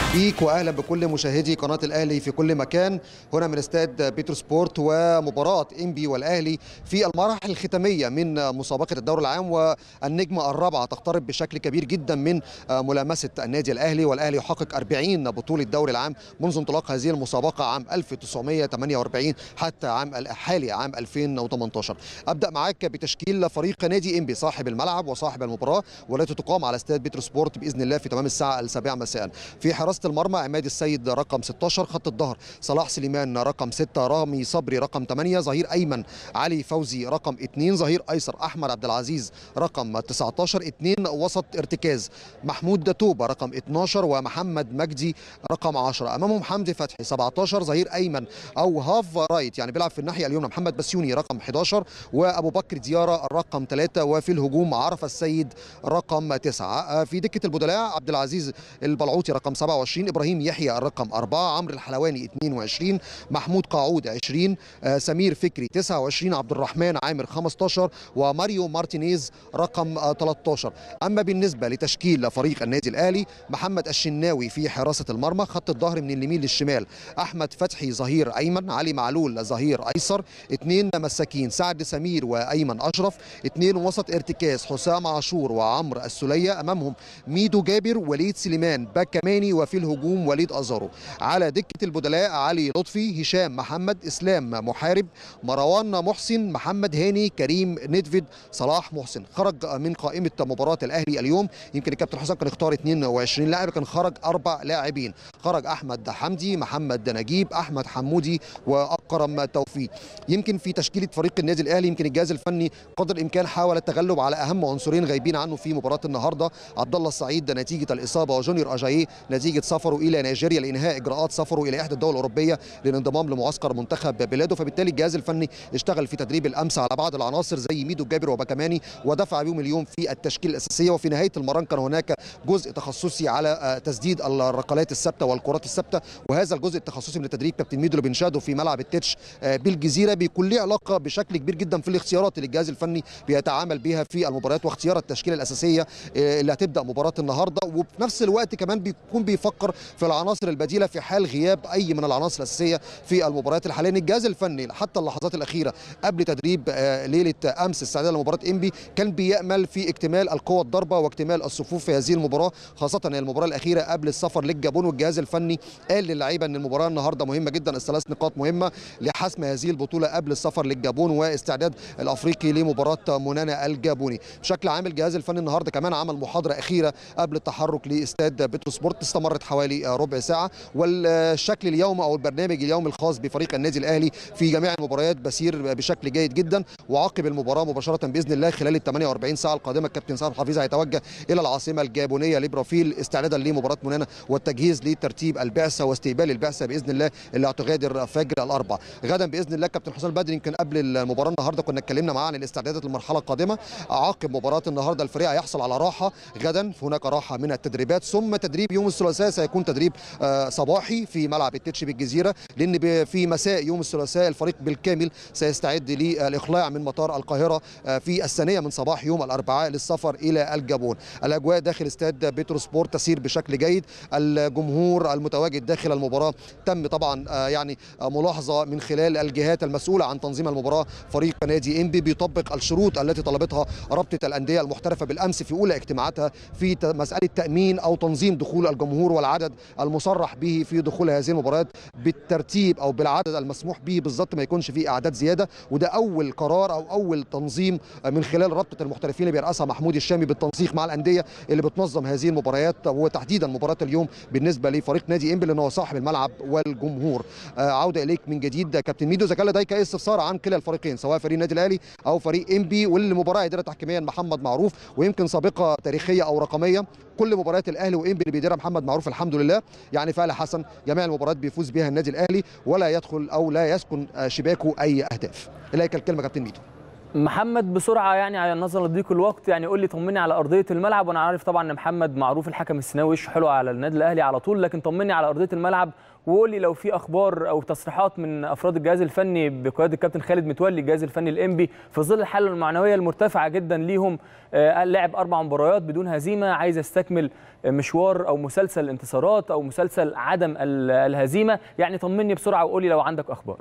بيك واهلا بكل مشاهدي قناه الاهلي في كل مكان هنا من استاد بيترو سبورت ومباراه انبي والاهلي في المراحل الختاميه من مسابقه الدوري العام والنجمه الرابعه تقترب بشكل كبير جدا من ملامسه النادي الاهلي والاهلي يحقق 40 بطوله الدوري العام منذ انطلاق هذه المسابقه عام 1948 حتى عام الحالي عام 2018 ابدا معاك بتشكيل فريق نادي انبي صاحب الملعب وصاحب المباراه والتي تقام على استاد بيترو سبورت باذن الله في تمام الساعه السابعه مساء في حراسه المرمى عماد السيد رقم 16 خط الظهر صلاح سليمان رقم 6 رامي صبري رقم 8 ظهير ايمن علي فوزي رقم 2 ظهير ايسر احمد عبد العزيز رقم 19 2 وسط ارتكاز محمود توبه رقم 12 ومحمد مجدي رقم 10 امامهم حمدي فتحي 17 ظهير ايمن او هاف رايت يعني بيلعب في الناحيه اليمنى محمد بسيوني رقم 11 وابو بكر دياره رقم 3 وفي الهجوم عرف السيد رقم 9 في دكه البدلاء عبد العزيز البلعوطي رقم 27 ابراهيم يحيى الرقم 4 عمرو الحلواني 22 محمود قاعود 20 آه سمير فكري 29 عبد الرحمن عامر 15 وماريو مارتينيز رقم آه 13 اما بالنسبه لتشكيل فريق النادي الاهلي محمد الشناوي في حراسه المرمى خط الظهر من اليمين للشمال احمد فتحي ظهير ايمن علي معلول ظهير ايسر اثنين مساكين سعد سمير وايمن اشرف اثنين وسط ارتكاز حسام عاشور وعمرو السليه امامهم ميدو جابر وليد سليمان باك كماني وفي الهجوم وليد ازارو على دكه البدلاء علي لطفي هشام محمد اسلام محارب مروان محسن محمد هاني كريم ندفد صلاح محسن خرج من قائمه مباراه الاهلي اليوم يمكن الكابتن حسام كان اختار 22 لاعب كان خرج اربع لاعبين خرج احمد حمدي محمد نجيب احمد حمودي واكرم توفيق يمكن في تشكيله فريق النادي الاهلي يمكن الجهاز الفني قدر الامكان حاول التغلب على اهم عنصرين غايبين عنه في مباراه النهارده عبد الله السعيد نتيجه الاصابه وجونيور اجاييه نتيجه سفره الى نيجيريا لانهاء اجراءات سفره الى احدى الدول الاوروبيه للانضمام لمعسكر منتخب بلاده فبالتالي الجهاز الفني اشتغل في تدريب الامس على بعض العناصر زي ميدو جابر وبكماني ودفع بيهم اليوم في التشكيل الاساسيه وفي نهايه المران كان هناك جزء تخصصي على تسديد الركلات الثابته والكرات الثابته وهذا الجزء التخصصي من التدريب كابتن ميدو اللي بنشاهده في ملعب التتش بالجزيره بيكون له علاقه بشكل كبير جدا في الاختيارات اللي الجهاز الفني بيتعامل بها في المباريات واختيار التشكيله الاساسيه اللي هتبدا مباراه النهارده وفي نفس الوقت كمان بيكون بيفكر في العناصر البديله في حال غياب اي من العناصر الاساسيه في المباريات الحاليه الجهاز الفني حتى اللحظات الاخيره قبل تدريب ليله امس استعدادا لمباراه انبي كان بيامل في اكتمال القوى الضربه واكتمال الصفوف في هذه المباراه خاصه ان المباراه الاخيره قبل السفر للجابون والجهاز الفني قال للعيبه ان المباراه النهارده مهمه جدا الثلاث نقاط مهمه لحسم هذه البطوله قبل السفر للجابون واستعداد الافريقي لمباراه مونانا الجابوني بشكل عام الجهاز الفني النهارده كمان عمل محاضره اخيره قبل التحرك لاستاد بيترو سبورت استمرت حوالي ربع ساعه والشكل اليوم او البرنامج اليوم الخاص بفريق النادي الاهلي في جميع المباريات بسير بشكل جيد جدا وعقب المباراه مباشره باذن الله خلال ال 48 ساعه القادمه الكابتن سعد حفيظ هيتوجه الى العاصمه الجابونيه ليبرافيل استعدادا لمباراه منانا والتجهيز لترتيب البعثه واستقبال البعثه باذن الله اللي هتغادر فجر الاربعاء غدا باذن الله كابتن حسام البدري يمكن قبل المباراه النهارده كنا اتكلمنا معاه عن الاستعدادات للمرحله القادمه عقب مباراه النهارده الفريق هيحصل على راحه غدا هناك راحه من التدريبات ثم تدريب يوم الثلاثاء سيكون تدريب صباحي في ملعب التتش بالجزيره لان في مساء يوم الثلاثاء الفريق بالكامل سيستعد للاقلاع من مطار القاهره في الثانيه من صباح يوم الاربعاء للسفر الى الجابون الاجواء داخل استاد بيترو سبورت تسير بشكل جيد الجمهور المتواجد داخل المباراه تم طبعا يعني ملاحظه من خلال الجهات المسؤوله عن تنظيم المباراه فريق نادي انبي بيطبق الشروط التي طلبتها رابطه الانديه المحترفه بالامس في اولى اجتماعاتها في مساله تامين او تنظيم دخول الجمهور والعدد المصرح به في دخول هذه المباريات بالترتيب او بالعدد المسموح به بالضبط ما يكونش فيه اعداد زياده وده اول قرار او اول تنظيم من خلال رابطه المحترفين اللي بيرأسها محمود الشامي بالتنسيق مع الانديه اللي بتنظم هذه المباريات وتحديدا مباراه اليوم بالنسبه لفريق نادي انبي لان هو صاحب الملعب والجمهور آه عوده اليك من جديد كابتن ميدو اذا كان لديك اي استفسار عن كلا الفريقين سواء فريق النادي الاهلي او فريق انبي والمباراه اداره تحكيميا محمد معروف ويمكن سابقه تاريخيه او رقميه كل مباريات الاهلي وانبي اللي بيديرها محمد معروف الحمد لله يعني فعل حسن جميع المباريات بيفوز بها النادي الاهلي ولا يدخل او لا يسكن شباكه اي اهداف اليك الكلمه كابتن ميدو محمد بسرعه يعني على نظرا لضيق الوقت يعني قول لي طمني على ارضيه الملعب وانا عارف طبعا ان محمد معروف الحكم السناوي وشه حلو على النادي الاهلي على طول لكن طمني على ارضيه الملعب وقول لي لو في اخبار او تصريحات من افراد الجهاز الفني بقياده الكابتن خالد متولي الجهاز الفني الانبي في ظل الحاله المعنويه المرتفعه جدا ليهم آه، لعب اربع مباريات بدون هزيمه عايز يستكمل مشوار او مسلسل الانتصارات او مسلسل عدم ال- الهزيمه يعني طمني بسرعه وقول لي لو عندك اخبار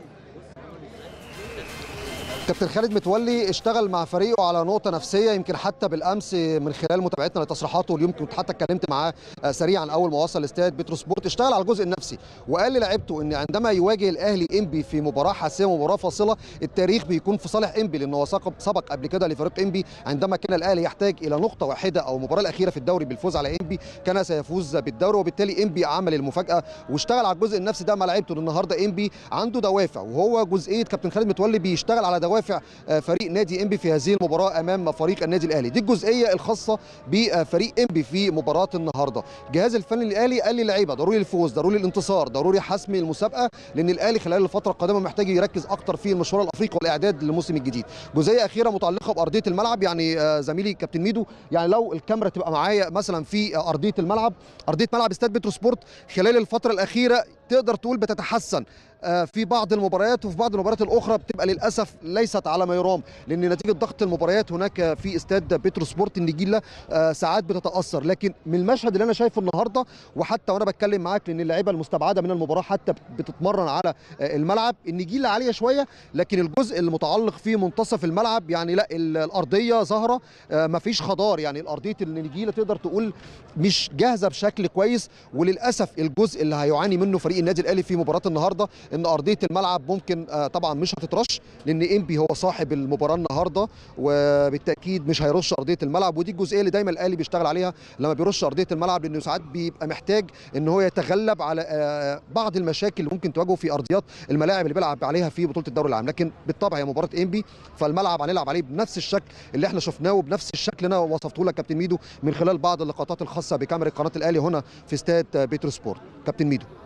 كابتن خالد متولي اشتغل مع فريقه على نقطه نفسيه يمكن حتى بالامس من خلال متابعتنا لتصريحاته واليوم كنت حتى اتكلمت معاه آه، سريعا اول ما وصل استاد بتروسبورت اشتغل على الجزء النفسي وقال للاعيبته ان عندما يواجه الاهلي انبي في مباراه حاسمه ومباراه فاصله التاريخ بيكون في صالح انبي لانه هو سبق سبق قبل كده لفريق انبي عندما كان الاهلي يحتاج الى نقطه واحده او المباراه الاخيره في الدوري بالفوز على انبي كان سيفوز بالدوري وبالتالي انبي عمل المفاجاه واشتغل على الجزء النفسي ده مع لعيبته لان النهارده انبي عنده دوافع وهو جزئيه كابتن خالد متولي بيشتغل على دوافع آه، فريق نادي انبي في هذه المباراه امام فريق النادي الاهلي دي الجزئيه الخاصه بفريق انبي في مباراه النهارده الجهاز الفني للاهلي قال للعيبه ضروري الفوز ضروري الانتصار ضروري حسم المسابقه لان الاهلي خلال الفتره القادمه محتاج يركز اكتر في المشوار الافريقي والاعداد للموسم الجديد جزئيه اخيره متعلقه بارضيه الملعب يعني آه، زميلي كابتن ميدو يعني لو الكاميرا تبقى معايا مثلا في آه، ارضيه الملعب ارضيه ملعب استاد بتروسبورت خلال الفتره الاخيره تقدر تقول بتتحسن آه، في بعض المباريات وفي بعض المباريات الاخرى بتبقى للاسف ليست على ما يرام لان نتيجه ضغط المباريات هناك في استاد بيترو سبورت النجيله آه، ساعات بتتاثر لكن من المشهد اللي انا شايفه النهارده وحتى وانا بتكلم معاك لان اللعيبه المستبعده من المباراه حتى بتتمرن على آه، الملعب النجيله عاليه شويه لكن الجزء المتعلق في منتصف الملعب يعني لا ال- الارضيه ظاهره آه، مفيش خضار يعني الارضيه النجيله تقدر تقول مش جاهزه بشكل كويس وللاسف الجزء اللي هيعاني منه فريق النادي الاهلي في مباراه النهارده ان ارضيه الملعب ممكن آه، طبعا مش هتترش لان انبي هو صاحب المباراه النهارده وبالتاكيد مش هيرش ارضيه الملعب ودي الجزئيه اللي دايما الاهلي بيشتغل عليها لما بيرش ارضيه الملعب لانه ساعات بيبقى محتاج ان هو يتغلب على آه، بعض المشاكل اللي ممكن تواجهه في ارضيات الملاعب اللي بيلعب عليها في بطوله الدوري العام لكن بالطبع هي مباراه انبي فالملعب هنلعب عليه بنفس الشكل اللي احنا شفناه وبنفس الشكل اللي انا وصفته لك كابتن ميدو من خلال بعض اللقطات الخاصه بكاميرا قناه الاهلي هنا في استاد بيترو سبورت كابتن ميدو